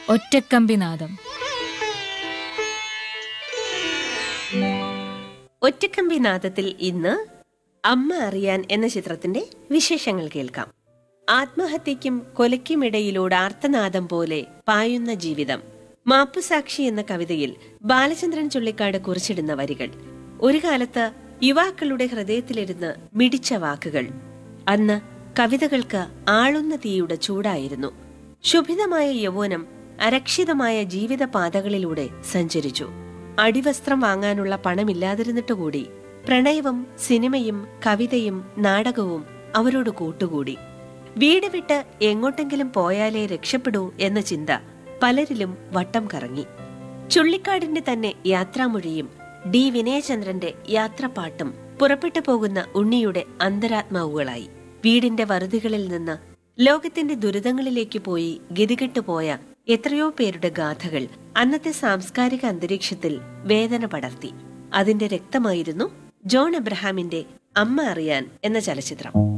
ഒറ്റക്കമ്പിനാദം ഒറ്റക്കമ്പി നാദത്തിൽ ഇന്ന് അമ്മ അറിയാൻ എന്ന ചിത്രത്തിന്റെ വിശേഷങ്ങൾ കേൾക്കാം ആത്മഹത്യയ്ക്കും കൊലയ്ക്കുമിടയിലൂടെ ആർത്തനാദം പോലെ പായുന്ന ജീവിതം മാപ്പുസാക്ഷി എന്ന കവിതയിൽ ബാലചന്ദ്രൻ ചുള്ളിക്കാട് കുറിച്ചിടുന്ന വരികൾ ഒരു കാലത്ത് യുവാക്കളുടെ ഹൃദയത്തിലിരുന്ന് മിടിച്ച വാക്കുകൾ അന്ന് കവിതകൾക്ക് ആളുന്ന തീയുടെ ചൂടായിരുന്നു ശുഭിതമായ യൗവനം അരക്ഷിതമായ ജീവിത പാതകളിലൂടെ സഞ്ചരിച്ചു അടിവസ്ത്രം വാങ്ങാനുള്ള പണമില്ലാതിരുന്നിട്ടുകൂടി പ്രണയവും സിനിമയും കവിതയും നാടകവും അവരോട് കൂട്ടുകൂടി വീട് വിട്ട് എങ്ങോട്ടെങ്കിലും പോയാലേ രക്ഷപ്പെടൂ എന്ന ചിന്ത പലരിലും വട്ടം കറങ്ങി ചുള്ളിക്കാടിന്റെ തന്നെ യാത്രാമൊഴിയും ഡി വിനയചന്ദ്രന്റെ യാത്രപ്പാട്ടും പുറപ്പെട്ടു പോകുന്ന ഉണ്ണിയുടെ അന്തരാത്മാവുകളായി വീടിന്റെ വറുതികളിൽ നിന്ന് ലോകത്തിന്റെ ദുരിതങ്ങളിലേക്ക് പോയി ഗതികെട്ടു പോയ എത്രയോ പേരുടെ ഗാഥകൾ അന്നത്തെ സാംസ്കാരിക അന്തരീക്ഷത്തിൽ വേദന പടർത്തി അതിന്റെ രക്തമായിരുന്നു ജോൺ എബ്രഹാമിന്റെ അമ്മ അറിയാൻ എന്ന ചലച്ചിത്രം